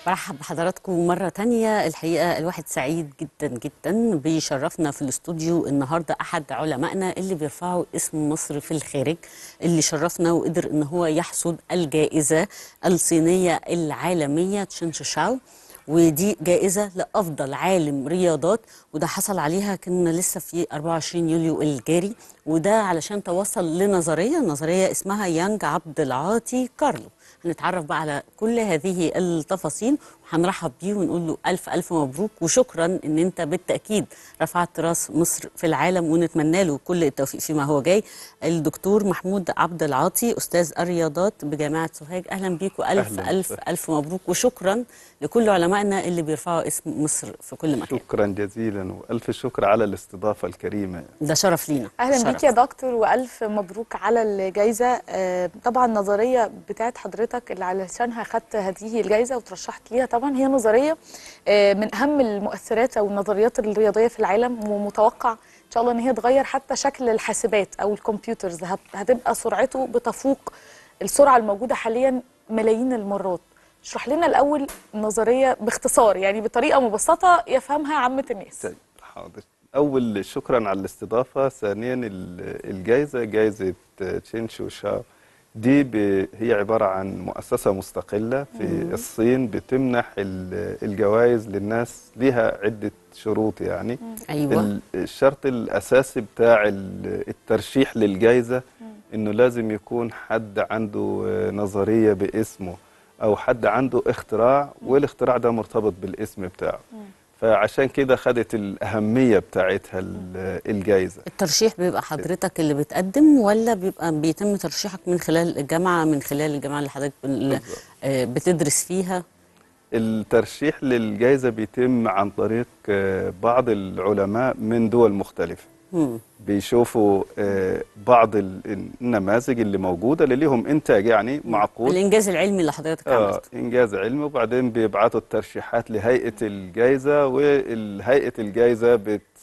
برحب بحضراتكم مرة تانية الحقيقة الواحد سعيد جدا جدا بيشرفنا في الاستوديو النهاردة أحد علمائنا اللي بيرفعوا اسم مصر في الخارج اللي شرفنا وقدر إن هو يحصد الجائزة الصينية العالمية تشينشوشاو ودي جائزة لأفضل عالم رياضات وده حصل عليها كنا لسه في 24 يوليو الجاري وده علشان توصل لنظرية نظرية اسمها يانج عبد العاطي كارلو هنتعرف بقى على كل هذه التفاصيل وهنرحب بيه ونقول له ألف ألف مبروك وشكرا إن أنت بالتأكيد رفعت راس مصر في العالم ونتمنى له كل التوفيق فيما هو جاي الدكتور محمود عبد العاطي أستاذ الرياضات بجامعة سوهاج أهلا بيك وألف أهلاً ألف وسهلاً. ألف مبروك وشكرا لكل علمائنا اللي بيرفعوا اسم مصر في كل مكان شكرا جزيلا والف شكر على الاستضافه الكريمه ده شرف لينا اهلا شرف. بيك يا دكتور والف مبروك على الجائزه آه، طبعا النظريه بتاعت حضرتك اللي علشانها خدت هذه الجائزه وترشحت ليها طبعا هي نظريه آه، من اهم المؤثرات او النظريات الرياضيه في العالم ومتوقع ان شاء الله ان هي تغير حتى شكل الحاسبات او الكمبيوترز هت- هتبقى سرعته بتفوق السرعه الموجوده حاليا ملايين المرات اشرح لنا الاول النظريه باختصار يعني بطريقه مبسطه يفهمها عامه الناس طيب حاضر اول شكرا على الاستضافه ثانيا ال- الجائزه جائزه تشينشو شاو دي ب- هي عباره عن مؤسسه مستقله في الصين بتمنح ال- الجوائز للناس ليها عده شروط يعني أيوة ال- الشرط الاساسي بتاع ال- الترشيح للجائزه انه لازم يكون حد عنده آه، نظريه باسمه او حد عنده اختراع والاختراع ده مرتبط بالاسم بتاعه فعشان كده خدت الاهميه بتاعتها ال- الجائزه الترشيح بيبقى حضرتك اللي بتقدم ولا بيبقى بيتم ترشيحك من خلال الجامعة من خلال الجامعة اللي حضرتك بال- آه، بتدرس فيها الترشيح للجائزه بيتم عن طريق آه، بعض العلماء من دول مختلفه مم. بيشوفوا آه، بعض ال- النماذج اللي موجوده اللي ليهم انتاج يعني معقول الإنجاز العلمي اللي حضرتك آه عملته انجاز علمي وبعدين بيبعتوا الترشيحات لهيئه الجائزه وهيئه الجائزه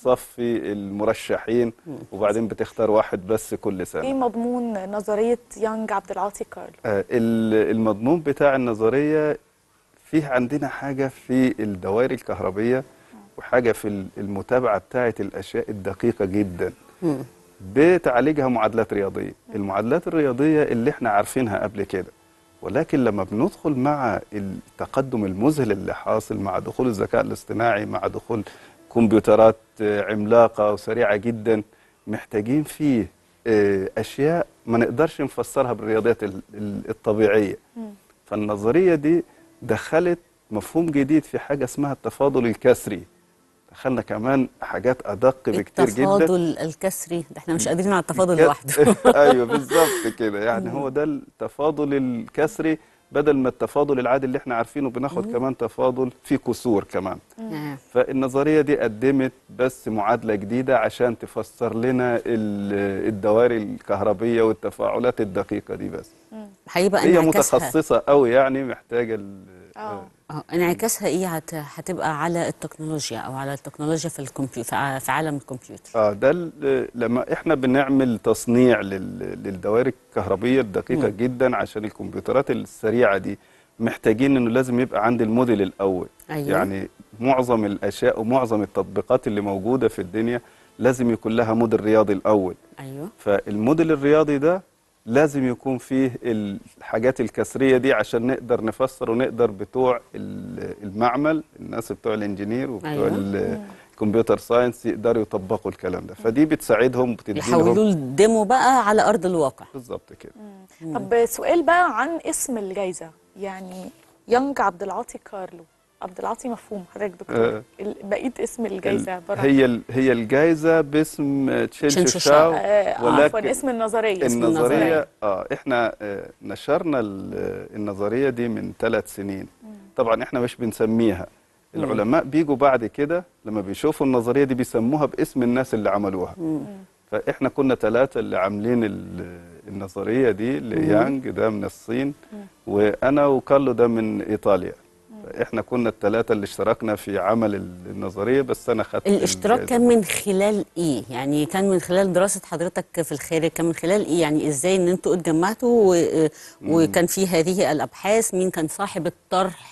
بتصفي المرشحين وبعدين بتختار واحد بس كل ايه سنه مضمون نظريه يانج عبد العاطي كارل آه ال- المضمون بتاع النظريه فيه عندنا حاجه في الدوائر الكهربيه وحاجه في ال- المتابعه بتاعه الاشياء الدقيقه جدا مم. بتعالجها معادلات رياضيه المعادلات الرياضيه اللي احنا عارفينها قبل كده ولكن لما بندخل مع التقدم المذهل اللي حاصل مع دخول الذكاء الاصطناعي مع دخول كمبيوترات آه، عملاقه وسريعه جدا محتاجين فيه آه، اشياء ما نقدرش نفسرها بالرياضيات ال- ال- الطبيعيه فالنظريه دي دخلت مفهوم جديد في حاجه اسمها التفاضل الكسري دخلنا كمان حاجات ادق بكتير جدا التفاضل الكسري ده احنا مش قادرين على التفاضل ك- لوحده ايوه بالظبط كده يعني هو ده التفاضل الكسري بدل ما التفاضل العادي اللي احنا عارفينه بناخد كمان تفاضل في كسور كمان آه. فالنظريه دي قدمت بس معادله جديده عشان تفسر لنا ال- الدوائر الكهربيه والتفاعلات الدقيقه دي بس هيبقى هي انعكاسها متخصصه قوي يعني محتاجه ال- اه اه انعكاسها ايه هت... هتبقى على التكنولوجيا او على التكنولوجيا في الكمبيوتر في ع- في عالم الكمبيوتر اه ده ال- لما احنا بنعمل تصنيع لل- للدوائر الكهربيه الدقيقه مم. جدا عشان الكمبيوترات السريعه دي محتاجين انه لازم يبقى عندي الموديل الاول أيوة. يعني معظم الاشياء ومعظم التطبيقات اللي موجوده في الدنيا لازم يكون لها موديل رياضي الاول ايوه فالموديل الرياضي ده لازم يكون فيه الحاجات الكسريه دي عشان نقدر نفسر ونقدر بتوع ال- المعمل الناس بتوع الانجينير وبتوع أيوة. ال- الكمبيوتر ساينس يقدروا يطبقوا الكلام ده فدي بتساعدهم وبتديهم يحولوه الديمو بقى على ارض الواقع بالظبط كده طب سؤال بقى عن اسم الجائزه يعني يانج عبد العاطي كارلو عبد العاطي مفهوم حضرتك دكتور آه. ال- بقيه اسم الجائزه عباره عن هي ال- هي الجائزه باسم تشينشو تشينشو شاو. شاو آه عفوا ولكن اسم النظريه اسم النظريه النظرية. اه احنا آه نشرنا ال- النظريه دي من ثلاث سنين طبعا احنا مش بنسميها العلماء بيجوا بعد كده لما بيشوفوا النظريه دي بيسموها باسم الناس اللي عملوها فاحنا كنا ثلاثه اللي عاملين ال- النظريه دي اللي يانج ده من الصين وانا وكارلو ده من ايطاليا احنا كنا الثلاثه اللي اشتركنا في عمل النظريه بس انا خدت الاشتراك الجايزة. كان من خلال ايه يعني كان من خلال دراسة حضرتك في الخارج كان من خلال ايه يعني ازاي ان انتوا اتجمعتوا و... وكان في هذه الابحاث مين كان صاحب الطرح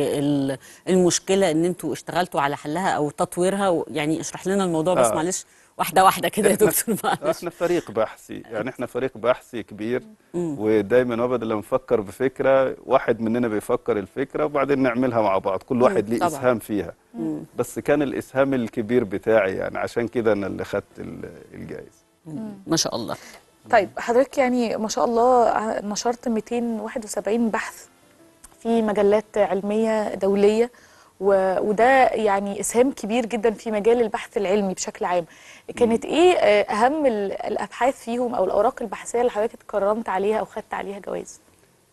للمشكلة ان انتوا اشتغلتوا على حلها او تطويرها و... يعني اشرح لنا الموضوع بس آه. معلش واحدة واحدة كده يا دكتور معلش احنا فريق بحثي يعني احنا فريق بحثي كبير ودايما ابدا لما نفكر بفكره واحد مننا بيفكر الفكره وبعدين نعملها مع بعض كل واحد ليه طبعاً. اسهام فيها بس كان الاسهام الكبير بتاعي يعني عشان كده انا اللي خدت ال- الجائزه ما شاء الله طيب حضرتك يعني ما شاء الله ع- نشرت 271 بحث في مجلات علمية دولية و- وده يعني إسهام كبير جدا في مجال البحث العلمي بشكل عام كانت إيه آه، أهم ال- الأبحاث فيهم أو الأوراق البحثية اللي حضرتك اتكرمت عليها أو خدت عليها جوائز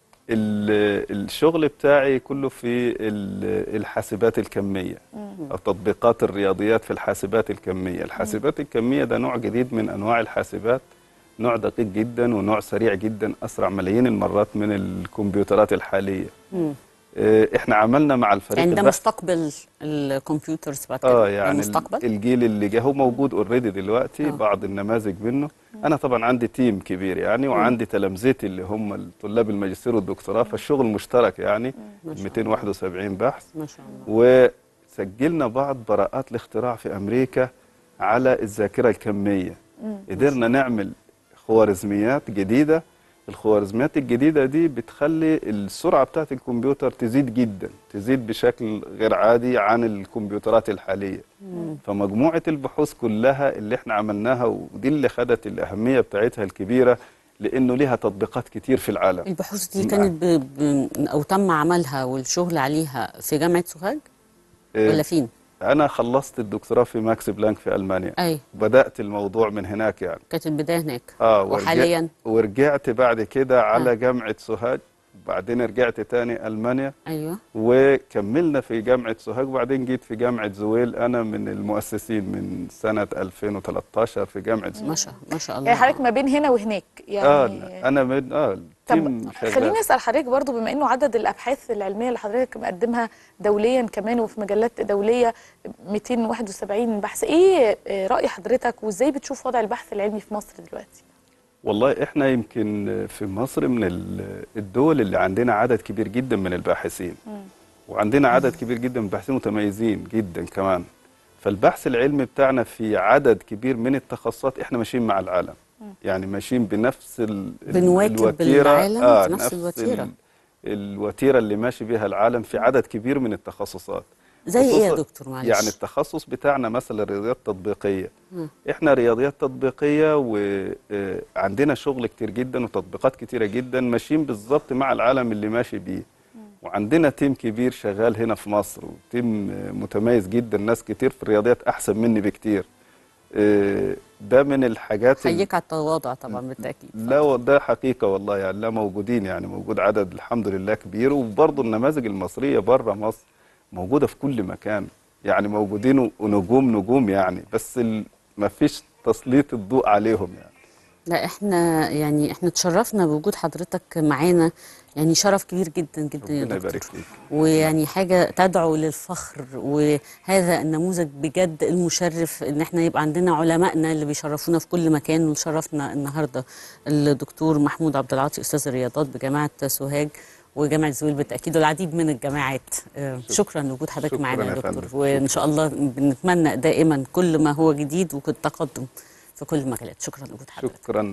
ال- الشغل بتاعي كله في ال- الحاسبات الكمية أو تطبيقات الرياضيات في الحاسبات الكمية الحاسبات الكمية ده نوع جديد من أنواع الحاسبات نوع دقيق جدا ونوع سريع جدا أسرع ملايين المرات من الكمبيوترات الحالية آه، احنا عملنا مع الفريق يعني ده البحث- مستقبل الكمبيوترز بعد كده اه ده يعني مستقبل الجيل اللي جه هو موجود اوريدي دلوقتي آه. بعض النماذج منه انا طبعا عندي تيم كبير يعني وعندي تلامذتي اللي هم طلاب الماجستير والدكتوراه فالشغل مشترك يعني ما شاء الله. 271 بحث ما شاء الله وسجلنا بعض براءات الاختراع في امريكا على الذاكره الكميه قدرنا نعمل خوارزميات جديده الخوارزميات الجديده دي بتخلي السرعه بتاعت الكمبيوتر تزيد جدا تزيد بشكل غير عادي عن الكمبيوترات الحاليه فمجموعه البحوث كلها اللي احنا عملناها ودي اللي خدت الاهميه بتاعتها الكبيره لانه ليها تطبيقات كتير في العالم البحوث دي كانت ب... ب... او تم عملها والشغل عليها في جامعة سوهاج إيه، ولا فين انا خلصت الدكتوراه في ماكس بلانك في المانيا اي بدات الموضوع من هناك يعني كانت البداية هناك اه ورجع- وحاليا ورجعت بعد كده على آه. جامعه سوهاج بعدين رجعت تاني المانيا ايوه وكملنا في جامعه سوهاج وبعدين جيت في جامعه زويل انا من المؤسسين من سنه 2013 في جامعه زويل ما شاء ما شاء الله يعني حضرتك ما بين هنا وهناك يعني اه انا من اه طب التيم شغال. خليني اسال حضرتك برضو بما انه عدد الابحاث العلميه اللي حضرتك مقدمها دوليا كمان وفي مجلات دوليه 271 بحث ايه آه، راي حضرتك وازاي بتشوف وضع البحث العلمي في مصر دلوقتي والله احنا يمكن في مصر من ال- الدول اللي عندنا عدد كبير جدا من الباحثين وعندنا عدد كبير جدا من الباحثين متميزين جدا كمان فالبحث العلمي بتاعنا في عدد كبير من التخصصات احنا ماشيين مع العالم يعني ماشيين بنفس ال ال- بنواكب العالم في نفس الوتيرة. ال- الوتيره اللي ماشي بيها العالم في عدد كبير من التخصصات زي ايه يا خصوصاً- دكتور معلش يعني التخصص بتاعنا مثلا رياضيات تطبيقيه احنا رياضيات تطبيقيه وعندنا شغل كتير جدا وتطبيقات كتيره جدا ماشيين بالظبط مع العالم اللي ماشي بيه وعندنا تيم كبير شغال هنا في مصر وتيم آه، متميز جدا ناس كتير في الرياضيات احسن مني بكتير آه، ده من الحاجات ال- حييك على التواضع طبعا بالتاكيد لا و- ده حقيقة والله يعني لا موجودين يعني موجود عدد الحمد لله كبير وبرضه النماذج المصرية بره مصر موجودة في كل مكان يعني موجودين و- ونجوم نجوم يعني بس ال- ما فيش تسليط الضوء عليهم يعني لا احنا يعني احنا اتشرفنا بوجود حضرتك معانا يعني شرف كبير جدا جدا يا ربنا دكتور يبارك فيك ويعني حاجة تدعو للفخر وهذا النموذج بجد المشرف ان احنا يبقى عندنا علمائنا اللي بيشرفونا في كل مكان وشرفنا النهارده الدكتور محمود عبد العاطي استاذ الرياضات بجامعة سوهاج وجامعة زويل بالتأكيد والعديد من الجامعات آه، شكرا لوجود حضرتك شكراً معانا يا يا دكتور فندم. وإن شاء الله بنتمنى دائما كل ما هو جديد وتقدم في كل المجالات شكرا لوجود حضرتك شكرا